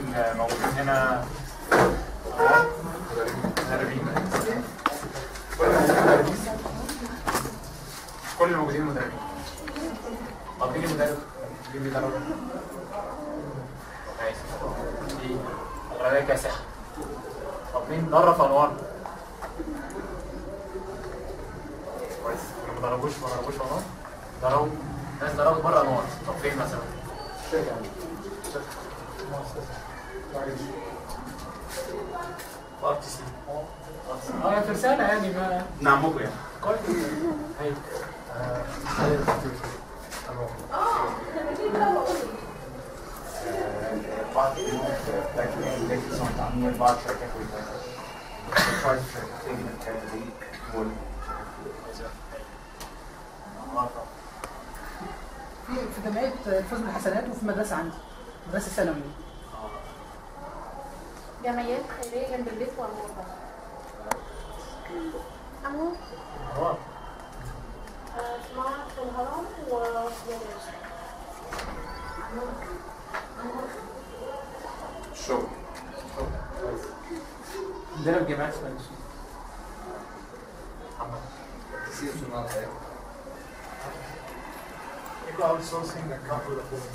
موجودين هنا مدربين كل الموجودين مدربين طب مين المدرب؟ مين بيدرب؟ ماشي دي أغلبية كاسحة طب مين درب أنوار؟ كويس ما ضربوش ما ضربوش أنوار؟ ضربوا ناس ضربوا بره أنوار طب فين مثلا؟ شركة مؤسسة معلش ار تي سي اه يا فرسانة يعني ما نعمكم يعني كويس هي بعض البنوك بتاعت الاندكس عاملين بعض شركات والشركات شركتين التدريب وال في في جمعيه الفوز بالحسنات وفي مدرسه عندي مدرسه ثانوي جمعيات خيرية جنب البيت ولا أمو هو اسمها في الهرم وفي بلاش الشغل عندنا الجامعات اسمها ايه؟ محمد تسير صناعة الحياة يبقى اوت سورسنج اكونت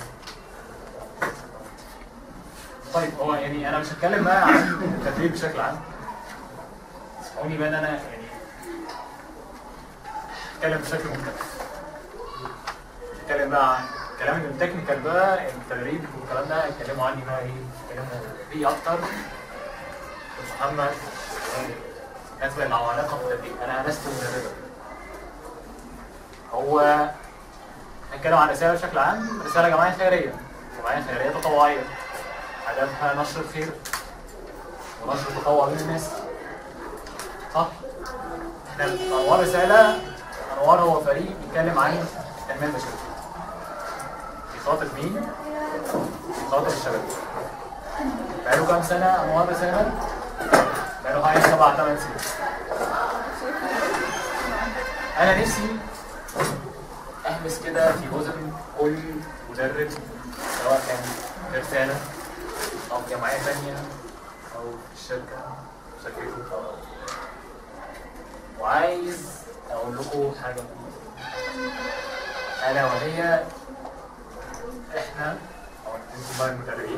طيب هو يعني انا مش هتكلم بقى عن التدريب بشكل عام اسمعوني بقى ان انا يعني هتكلم بشكل مختلف هتكلم بقى عن كلام التكنيكال بقى التدريب والكلام ده هيتكلموا عني بقى ايه هيتكلموا فيه اكتر محمد الناس اللي له علاقه بالتدريب انا لست مدربا هو هنتكلم عن رساله بشكل عام رساله جماعيه خيريه جماعيه خيريه تطوعيه هدفها نشر الخير ونشر التطوع بين الناس صح؟ احنا انوار رسالة انوار هو فريق بيتكلم عن التنمية البشرية بيخاطب مين؟ بيخاطب الشباب بقاله كام سنة انوار رسالة؟ بقاله حوالي سبع ثمان سنين انا نفسي احبس كده في اذن كل مدرب سواء كان في رسالة أو جمعية تانية أو في الشركة شركته أو وعايز أقول لكم حاجة مهمة ألا وهي إحنا أو أنتم بقى المدربين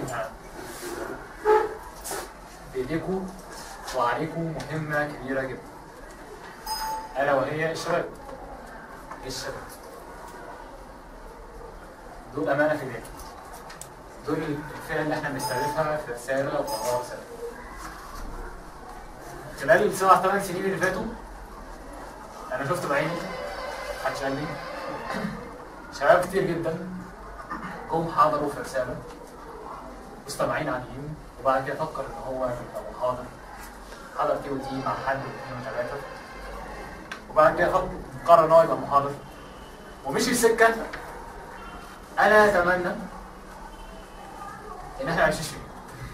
بإيديكم وعليكم مهمة كبيرة جدا ألا وهي الشباب إيه الشباب دول أمانة في إيديكم دول الفئة اللي احنا بنستهدفها في رسالة وقرار رسالة. خلال السبع ثمان سنين اللي فاتوا أنا شفت بعيني محدش قال لي شباب كتير جدا جم حضروا في رسالة مستمعين عاديين وبعد كده فكر إن هو يبقى حاضر حضر تي وتي مع حد واثنين وثلاثة وبعد كده فكر قرر إن هو يبقى محاضر ومشي السكة أنا أتمنى ان احنا عايشين فيه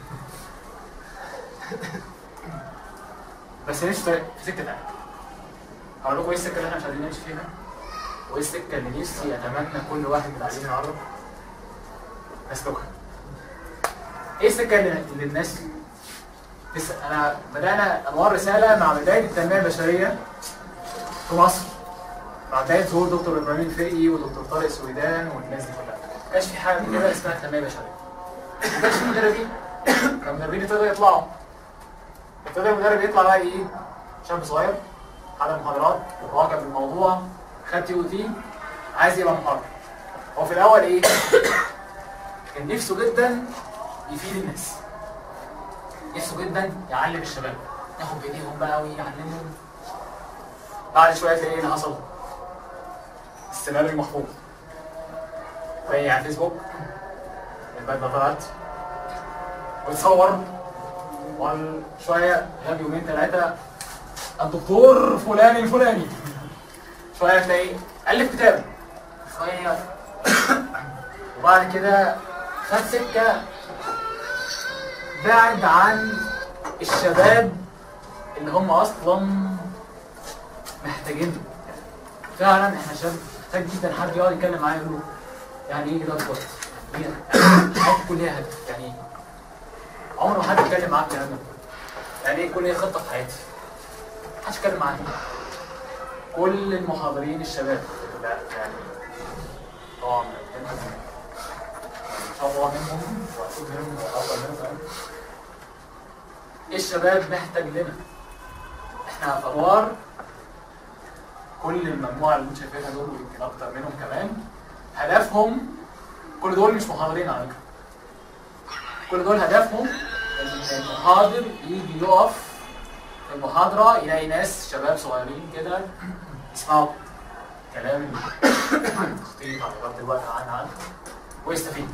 بس نمشي طريق في سكه تانية هقول لكم ايه السكه اللي احنا مش عايزين نمشي فيها وايه السكه اللي نفسي اتمنى كل واحد من العايزين يعرف يسلكها ايه السكه اللي, اللي الناس لسه انا بدانا انوار رساله مع بدايه التنميه البشريه في مصر مع بدايه ظهور دكتور ابراهيم الفقي ودكتور طارق سويدان والناس دي كلها ما كانش في حاجه كده اسمها تنميه بشريه ما كانش في مدربين كان المدربين ابتدوا يطلعوا ابتدى المدرب يطلع بقى ايه شاب صغير حضر محاضرات واعجب بالموضوع خد تي او تي عايز يبقى محاضر هو في الاول ايه كان نفسه جدا يفيد الناس نفسه جدا يعلم الشباب ياخد بايديهم بقى ويعلمهم بعد شويه تلاقي ايه اللي حصل السيناريو محفوظ تلاقي على الفيسبوك البدله طلعت ويتصور وشويه غاب يومين ثلاثه الدكتور فلان الفلاني شويه تلاقي الف كتاب شويه وبعد كده خد سكه بعد عن الشباب اللي هم اصلا محتاجينه فعلا احنا شباب محتاج جدا حد يقعد يتكلم معايا يقول له يعني ايه كده بالظبط؟ يعني حياتي كلها هدف يعني ايه؟ عمره ما حد اتكلم معاه الكلام ده يعني ايه يكون لي خطه في حياتي محدش اتكلم معايا كل المحاضرين الشباب لا يعني طبعا انت ان شاء الله منهم واكيد منهم وافضل منهم كمان الشباب محتاج لنا احنا في ادوار كل المجموعه اللي انت شايفينها دول ويمكن اكتر منهم كمان هدفهم كل دول مش محاضرين على فكره كل دول هدفهم ان المحاضر يجي يقف في المحاضره يلاقي ناس شباب صغيرين كده يسمعوا كلام التخطيط على اداره الوقت عن عن ويستفيد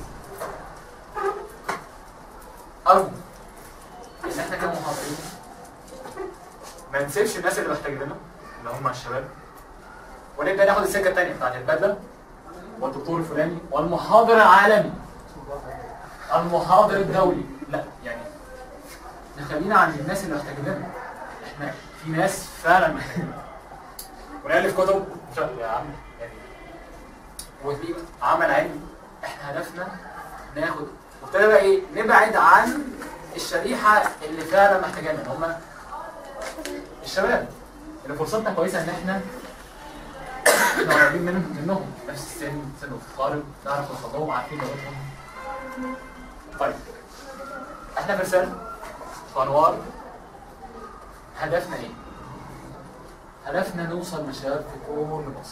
ارجو ان احنا كمحاضرين ما نسيبش الناس اللي محتاجين لنا اللي هم الشباب ونبدا ناخد السكه الثانيه بتاعت البدله والدكتور الفلاني والمحاضر العالمي المحاضر الدولي لا يعني نخلينا عند الناس اللي محتاجين لنا احنا في ناس فعلا محتاجين لنا ونالف كتب مش عارف يا عم يعني ودي عمل علمي احنا هدفنا ناخد وابتدى بقى ايه نبعد عن الشريحه اللي فعلا محتاجانا هم الشباب اللي فرصتنا كويسه ان احنا احنا قريبين منهم منهم نفس السن سن التقارب نعرف نوصل لهم عارفين لغتهم طيب احنا في رساله في انوار هدفنا ايه؟ هدفنا نوصل لشباب في كل مصر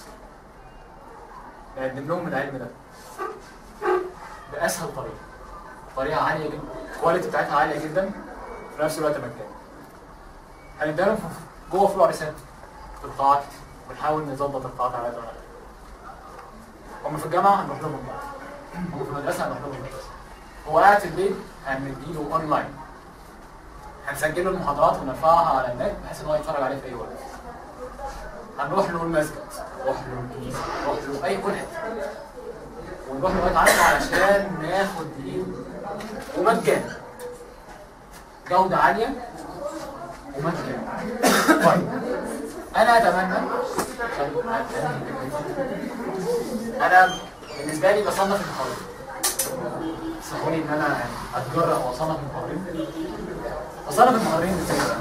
نقدم لهم العلم ده باسهل طريقه طريقه عاليه جدا الكواليتي بتاعتها عاليه جدا في نفس الوقت مجاني هنديها لهم في- جوه فروع رساله في القاعات ونحاول نظبط القاعات على قد ما نقدر هم في الجامعه هنروح لهم بقى هم في المدرسه هنروح لهم المدرسه هو قاعد في البيت هنديله اونلاين هنسجل له المحاضرات ونرفعها على النت بحيث ان هو يتفرج عليه في اي وقت هنروح له المسجد نروح له الكنيسه نروح له اي كل حته ونروح لغايه عنده علشان ناخد ايه ومجانا جوده عاليه ومجانا طيب انا اتمنى انا بالنسبه لي بصنف المحاضرين اسمحوا لي ان انا يعني اتجرأ واصنف المحاضرين بصنف المحاضرين ازاي بقى؟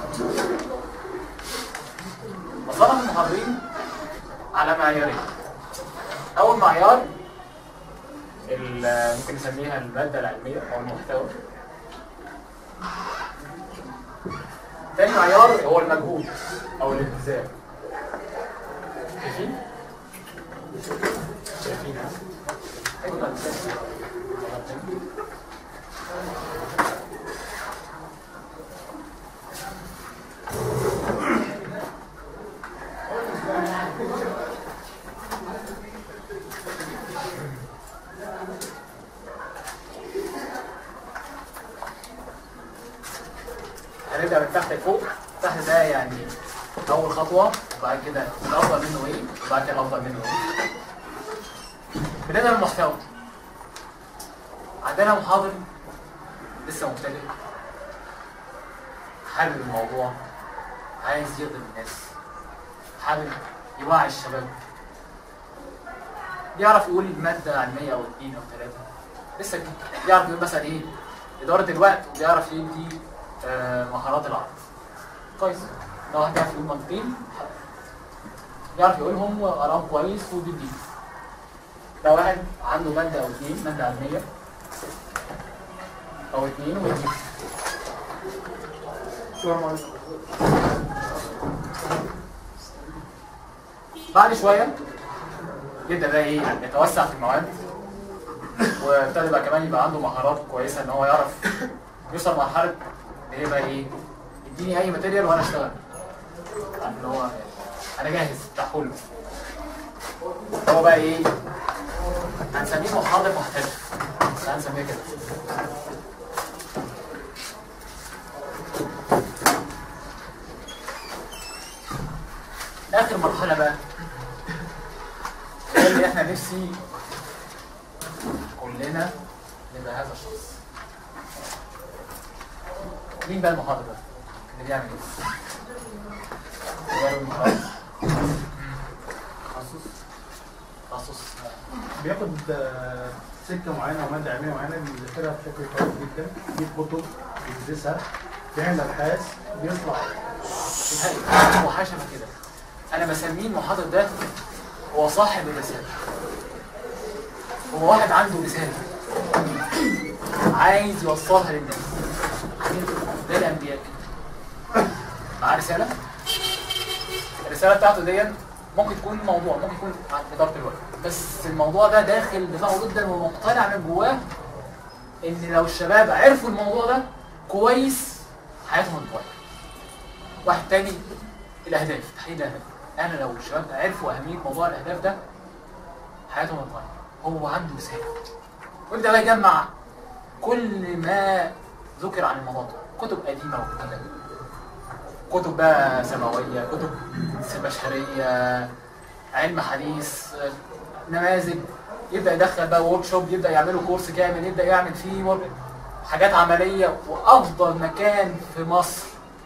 بصنف المحاضرين على معيارين اول معيار ال- ممكن نسميها الماده العلميه او المحتوى تاني معيار هو المجهود او الالتزام شايفين؟ شايفين ها؟ أيوة، طيب. هنبدأ من تحت لفوق تحت ده يعني أول خطوة وبعد كده الأفضل منه إيه وبعد كده الأفضل منه إيه بدأنا بالمحتوى عندنا محاضر لسه مبتدئ حابب الموضوع عايز يخدم الناس حابب يوعي الشباب بيعرف يقول مادة علمية أو اتنين أو تلاتة لسه جديد بيعرف يقول مثلا إيه إدارة الوقت وبيعرف يدي آه، مهارات العرض كويس لو واحد بيعرف يقول منطقين بيعرف يقولهم وقراهم كويس وبيدي لو واحد عنده مادة أو اتنين مادة علمية أو اتنين ويدي السلام عليكم بعد شوية يبدأ بقى ايه يتوسع في المواد وابتدى بقى كمان يبقى عنده مهارات كويسة ان هو يعرف يوصل لمرحلة ان هي بقى ايه اديني اي ماتيريال وانا اشتغل عارف اللي هو انا جاهز بتاع كله هو بقى ايه هنسميه محاضر محترف هنسميه كده اخر مرحلة بقى هي اللي احنا نفسي كلنا نبقى هذا الشخص مين بقى المحاضر ده؟ اللي بيعمل ايه؟ غير المحاضر تخصص تخصص بياخد آه، سكه معينه او ماده علميه معينه بيذاكرها بشكل كويس جدا يجيب كتب بيدرسها بيعمل ابحاث بيطلع نهائي هو حاجه شبه كده انا بسميه المحاضر ده هو صاحب الرساله هو واحد عنده رساله عايز يوصلها للناس ده الانبياء معاه رساله الرساله بتاعته دي ممكن تكون موضوع ممكن يكون عن اداره الوقت بس الموضوع ده داخل دماغه جدا ومقتنع من جواه ان لو الشباب عرفوا الموضوع ده كويس حياتهم هتتغير واحد تاني الاهداف تحديد الاهداف انا لو الشباب عرفوا اهميه موضوع الاهداف ده حياتهم هتتغير هو عنده رساله ويبدا بقى يجمع كل ما ذكر عن الموضوع ده كتب قديمه وكتب كتب بقى سماويه كتب بشريه علم حديث نماذج يبدا يدخل بقى ورك شوب يبدا يعملوا كورس كامل يبدا يعمل فيه ورك حاجات عمليه وافضل مكان في مصر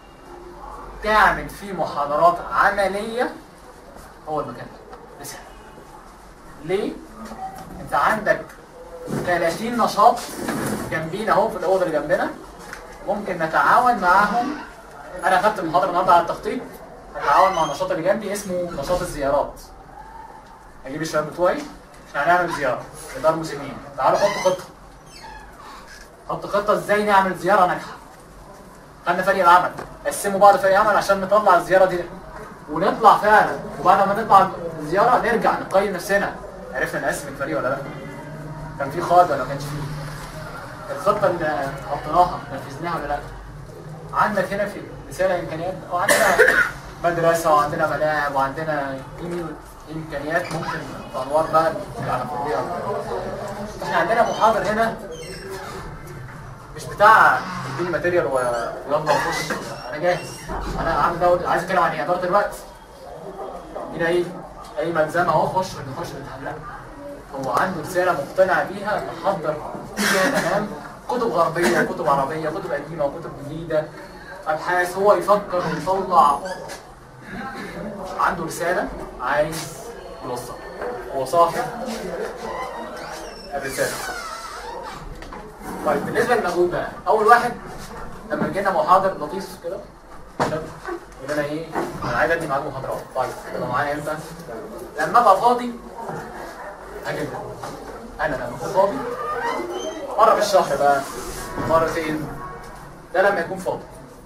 تعمل فيه محاضرات عمليه هو المكان ده رسالة ليه؟ انت عندك 30 نشاط جنبينا اهو في الاوضه اللي جنبنا ممكن نتعاون معاهم انا اخدت المحاضره النهارده على التخطيط هتعاون مع النشاط اللي جنبي اسمه نشاط الزيارات اجيب الشباب بتوعي احنا هنعمل زياره لدار مسنين تعالوا حطوا خطه حط خطه ازاي نعمل زياره ناجحه خدنا فريق العمل قسموا بعض فريق عمل عشان نطلع الزياره دي ونطلع فعلا وبعد ما نطلع الزياره نرجع نقيم نفسنا عرفنا نقسم الفريق ولا لا كان في خاض ولا ما كانش فيه الخطه اللي حطيناها نفذناها ولا لا عندك هنا في رساله امكانيات وعندنا مدرسه وعندنا ملاعب وعندنا امكانيات ممكن انوار بقى على فضيها احنا عندنا محاضر هنا مش بتاع اديني ماتيريال و- ويلا نخش انا جاهز انا عامل ده عايز اتكلم عن ايه اداره الوقت هنا ايه اي ملزمه اهو خش نخش الامتحان لا هو عنده رساله مقتنع بيها محضر فيها تمام كتب غربيه كتب عربيه كتب قديمه وكتب جديده ابحاث هو يفكر ويطلع عنده رساله عايز يوصل هو صاحب الرساله طيب بالنسبه للمجهود بقى اول واحد لما جينا محاضر لطيف كده شاب يقول لنا ايه انا عايز ادي معاك محاضرات طيب تبقى معايا امتى لما ابقى فاضي هجيب انا لما اكون فاضي مره في الشهر بقى مرتين ده لما يكون فاضي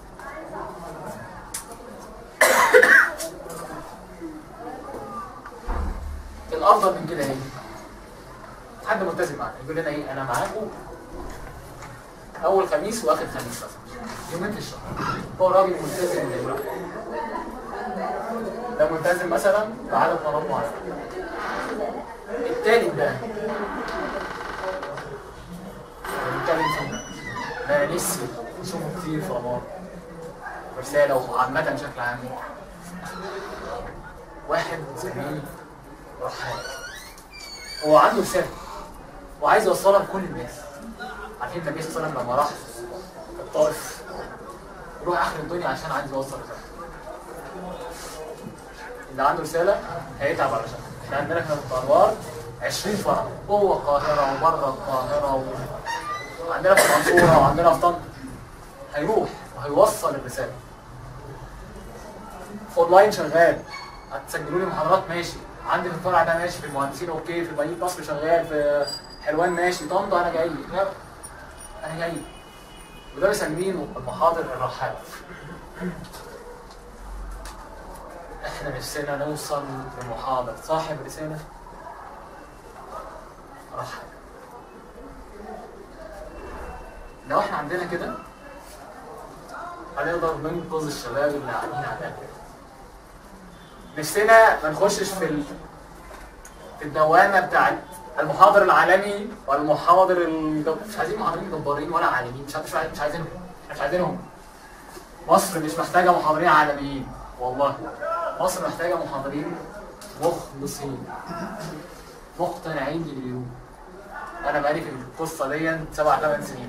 الافضل من كده ايه حد ملتزم معانا يقول لنا ايه انا معاكم اول خميس واخر خميس مثلا يومين في الشهر هو راجل ملتزم بالوقت ده ملتزم مثلا بعدد مرات معينه التالت ده بنتكلم فيه ده أنا نفسي اشوفه كتير في رمضان رساله وعامه بشكل عام واحد زميلي رحال هو عنده رساله وعايز يوصلها لكل الناس عارفين النبي صلى الله عليه وسلم لما راح الطائف يروح اخر الدنيا عشان عايز يوصل رساله اللي عنده رساله هيتعب علشان احنا عندنا هنا في الانوار 20 فرع جوه القاهره وبره القاهره و... وعندنا في المنصوره وعندنا في طنطا هيروح وهيوصل الرساله اونلاين شغال هتسجلوا لي محاضرات ماشي عندي في الفرع ده ماشي في المهندسين اوكي في مدينه مصر شغال في حلوان ماشي طنطا انا جاي لا، انا جاي وده بيسميه المحاضر الرحال احنا نفسنا نوصل لمحاضر صاحب رسالة رحل لو احنا عندنا كده هنقدر ننقذ الشباب اللي قاعدين على الأكل نفسنا ما نخشش في ال... في الدوامة بتاعت المحاضر العالمي والمحاضر الجب... مش عايزين محاضرين جبارين ولا عالمين مش مش عايز- مش عايزينهم مش عايزينهم مصر مش محتاجة محاضرين عالميين والله مصر محتاجة محاضرين مخلصين مقتنعين باللي بيقولوه انا بقالي في القصة دي سبع ثمان سنين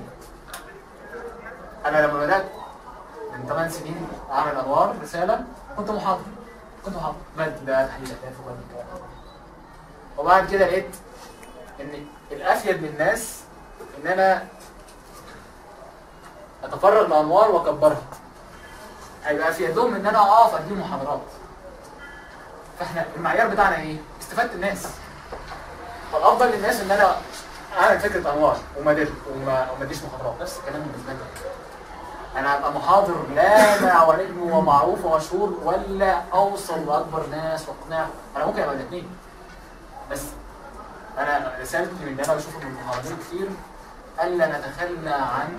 انا لما بدأت من ثمان سنين اعمل انوار رسالة كنت محاضر كنت محاضر مادة تحليل اهداف ومادة وبعد كده لقيت ان الافيد للناس ان انا اتفرغ لانوار واكبرها هيبقى في يدهم ان انا اقف ادي محاضرات فاحنا المعيار بتاعنا ايه استفادة الناس فالافضل للناس ان انا اعمل فكره انوار وما ادل وما وما اديش محاضرات نفس الكلام بالنسبه لي انا ابقى محاضر لامع ونجم ومعروف ومشهور ولا اوصل لاكبر ناس واقنعهم انا ممكن ابقى الاثنين بس انا رسالتي من اللي انا بشوفه من المحاضرين كتير الا نتخلى عن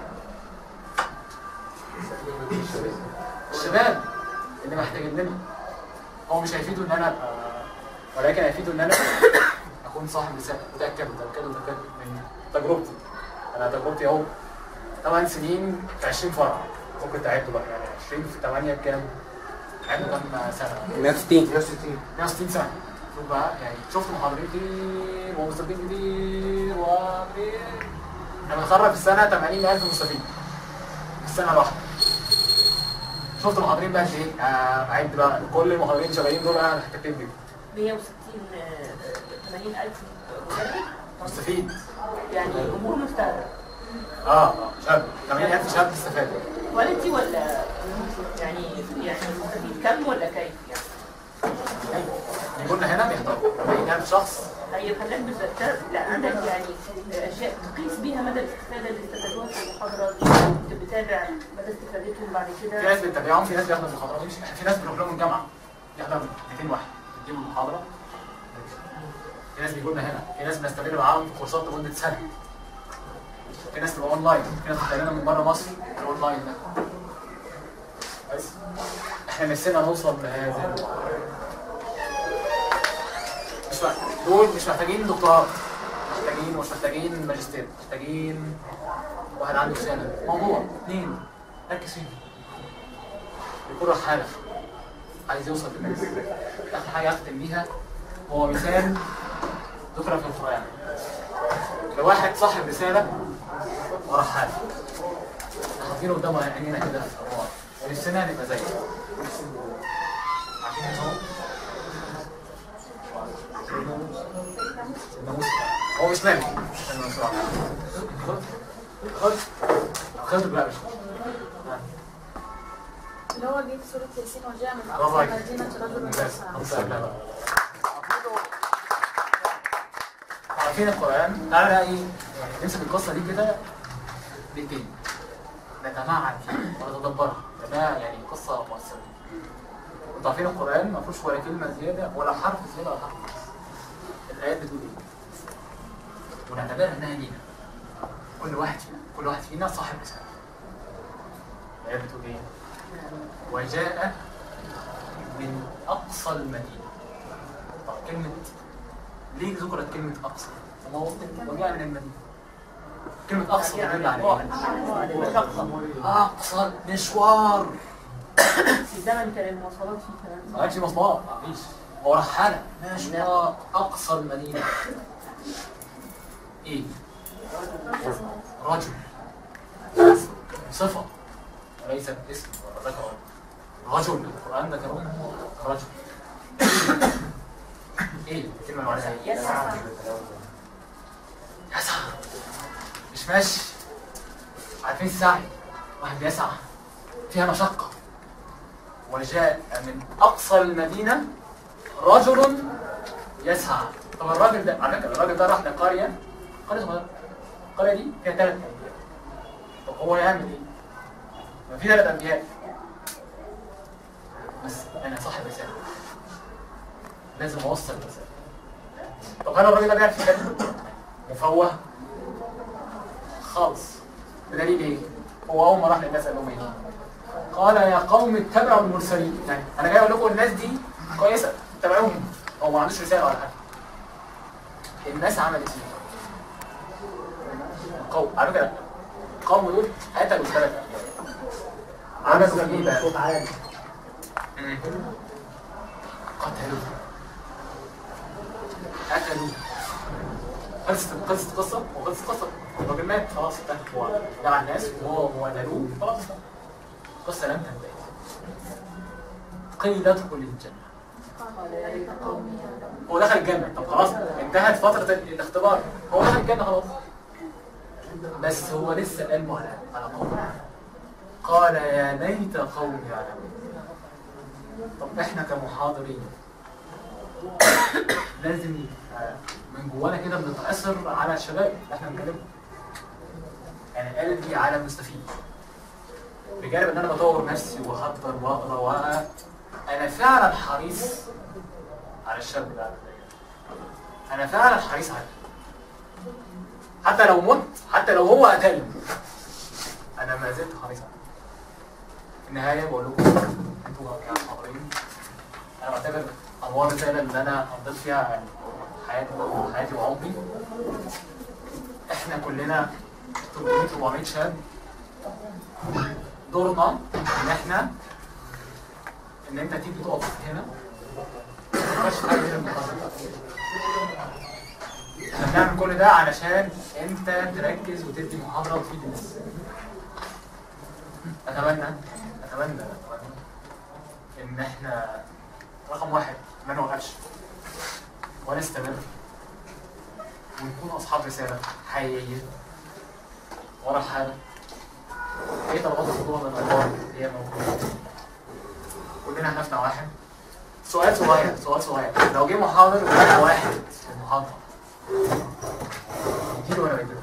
الشباب اللي محتاجين لنا هو مش هيفيدوا ان انا ابقى ولكن هيفيدوا ان انا اكون صاحب رساله متاكد متاكد متاكد من تجربتي انا تجربتي اهو 8 سنين في 20 فرع ممكن تعدوا بقى يعني 20 في 8 بكام؟ عدوا كام سنه؟ 160 160 160 سنه شوف بقى يعني شفت محاضرين كتير ومستفيدين كتير وكتير انا بتخرج في السنه 80000 مستفيد في السنه الواحده شفت محاضرين بقى قد ايه؟ آه، عد بقى كل المحاضرين شغالين دول انا احتكيت بيهم 160 آه، 80000 مدرب مستفيد يعني امور مستقبل اه اه شاب 80000 شاب استفاد كواليتي ولا يعني يعني المستفيد كم ولا كيف يعني بيقولنا هنا بيحضروا 80000 شخص هي خلاك بالذات لا عندك يعني اشياء تقيس بيها مدى الاستفاده اللي استفادوها في المحاضره دي كنت بتابع مدى استفادتهم بعد في كده ناس بتتابعهم في ناس بياخدوا المحاضرات مش في ناس بيروح لهم الجامعه يحضر 200 واحد يديهم المحاضره في ناس بيجوا لنا هنا في ناس بنستمر معاهم في كورسات لمده سنه في ناس تبقى اونلاين في ناس بتجي لنا من بره مصر الاونلاين ده بس احنا نفسنا نوصل لهذا مش مح- دول مش محتاجين دكتوراه محتاجين مش محتاجين ماجستير محتاجين واحد عنده رساله موضوع اثنين ركز فيه يكون راح حاله عايز يوصل للناس اخر حاجه اختم بيها هو مثال ذكر في القران لو واحد صاحب رساله وراح حاله حاطينه قدام عينينا كده في الانوار ونفسنا نبقى زيه عارفين مين هو؟ سيدنا موسى هو مش نبي سيدنا موسى. خد خد خد بقى مش اللي هو جه في سورة ياسين وجاء من برافو أقصى عليك. مدينة رجل ممتاز يسعى خمسة قبلها بقى. عارفين القرآن تعالى بقى ايه نمسك القصة دي كده دقيقتين نتمعن فيها ونتدبرها ده يعني قصة مؤثرة انتوا عارفين القرآن ما فيهوش ولا كلمة زيادة ولا حرف زيادة ولا حرف ناقص الآيات بتقول ايه ونعتبرها انها لينا كل واحد فينا كل واحد فينا صاحب رسالة الآيات بتقول ايه وجاء من أقصى المدينة طب كلمة ليه ذكرت كلمة أقصى؟ وما هو وجاء من المدينة كلمة أقصى تدل على إيه؟ مشقه أقصى مشوار في زمن كان المواصلات فيه كمان ما قالش مصباح ما فيش هو راح حالة مشوار أقصى المدينة إيه؟ رجل صفة وليس اسم ولا ذكر رجل القرآن ده كمان رجل ايه الكلمة اللي معناها ايه؟ يسعى يسعى مش ماشي عارفين السعي واحد بيسعى فيها مشقة وجاء من أقصى المدينة رجل يسعى طب الراجل ده على فكرة الراجل ده راح لقرية قرية صغيرة القرية دي فيها ثلاث أنبياء طب هو يعمل إيه؟ ما في ثلاث أنبياء بس أنا صاحب رسالة لازم أوصل الرسالة طب هل الراجل ده بيعرف يتكلم؟ مفوه خالص بدليل ايه؟ هو اول ما راح للناس قال لهم ايه؟ قال يا قوم اتبعوا المرسلين يعني انا جاي اقول لكم الناس دي كويسه اتبعوهم هو ما عندوش رساله ولا حاجه الناس عملت ايه؟ القوم على فكره القوم دول قتلوا ثلاث عملوا في ايه بقى؟ صوت عالي قتلوا قتلوا خلصت خلصت القصة وخلصت القصة الراجل مات خلاص انتهى هو جمع الناس وهو هو قتلوه خلاص القصة لم تنتهي قيل ادخل الجنة قال يا ليت قومي يعلمون هو دخل الجنة طب خلاص انتهت فترة الاختبار هو دخل الجنة خلاص بس هو لسه قلبه على على قومه قال يا ليت قوم يعلمون طب احنا كمحاضرين لازم آه، من جوانا كده بنتأثر على الشباب اللي احنا بنكلمهم يعني الآلة دي عالم مستفيد بجانب ان انا بطور نفسي واحضر واقرا واقرا انا فعلا حريص على الشاب ده انا فعلا حريص عليه حتى لو مت حتى لو هو قتلني انا ما زلت حريص عليه في النهايه بقول لكم انتوا كحاضرين انا بعتبر انوار الرساله اللي انا قضيت فيها يعني حياتي حياتي وعمري احنا كلنا 300 400 شاب دورنا ان احنا ان انت تيجي تقف هنا ما تفكرش في حاجه غير المحاضره احنا بنعمل كل ده علشان انت تركز وتدي محاضره وتفيد الناس اتمنى اتمنى اتمنى ان احنا رقم واحد ما نوقفش ونستمر ونكون اصحاب رساله حقيقيه ورا الحاله ايه طلبات الحضور من الادوار هي موجوده كلنا هدفنا واحد سؤال صغير سؤال صغير لو جه محاضر وجه واحد في المحاضره يديله ولا ما يديلوش؟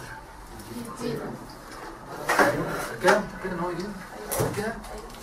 ايوه كده كده ان هو يديله كده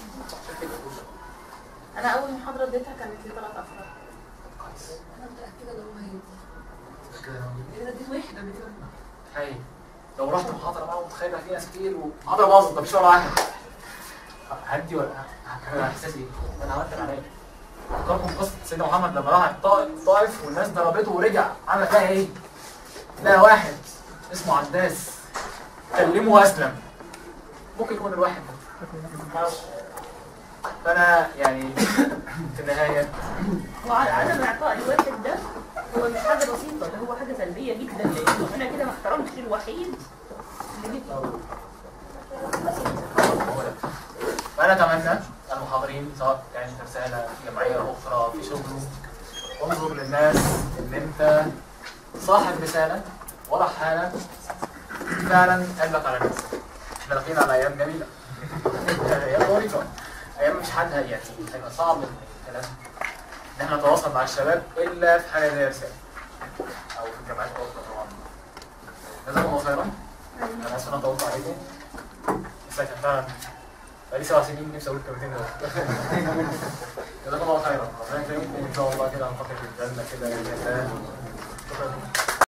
انا اول محاضره اديتها كانت لثلاث افراد كويس انا متاكده ان هو هيدي كده ان هو يديله. اذا اديت واحد قبل كده هاي لو رحت محاضرة بقى ومتخيل فيها ناس كتير ومحاضرة باظت مفيش ولا واحد هدي ولا هبقى احساسي ايه؟ انا عملت اللي عليا فكركم قصة سيدنا محمد لما راح الطائف الطائف والناس ضربته ورجع عمل فيها ايه؟ لا واحد اسمه عباس كلمه واسلم ممكن يكون الواحد ده معرفش. فانا يعني في النهاية وعلى عدم اعطاء الواحد ده هو مش حاجه بسيطه ده هو حاجه سلبيه جدا لانه انا كده ما احترمتش الوحيد اللي جه فأنا أتمنى المحاضرين سواء كانت رسالة في جمعية أخرى في شغل انظر للناس إن أنت صاحب رسالة ورا حالة فعلا قلبك على الناس احنا داخلين على أيام جميلة أيام ظريفة أيام مش حد يعني هيبقى صعب الكلام إن احنا نتواصل مع الشباب إلا في حاجة زي رسالة أو في الجامعات الأخرى طبعا جزاكم الله خيرا أنا آسف إن أنا طولت عليكم بس كان فعلا بقالي سبع سنين نفسي اقول الكلمتين دول جزاكم الله خيرا ربنا يكرمكم وان شاء الله كده نفكر في الجنه كده باذن الله شكرا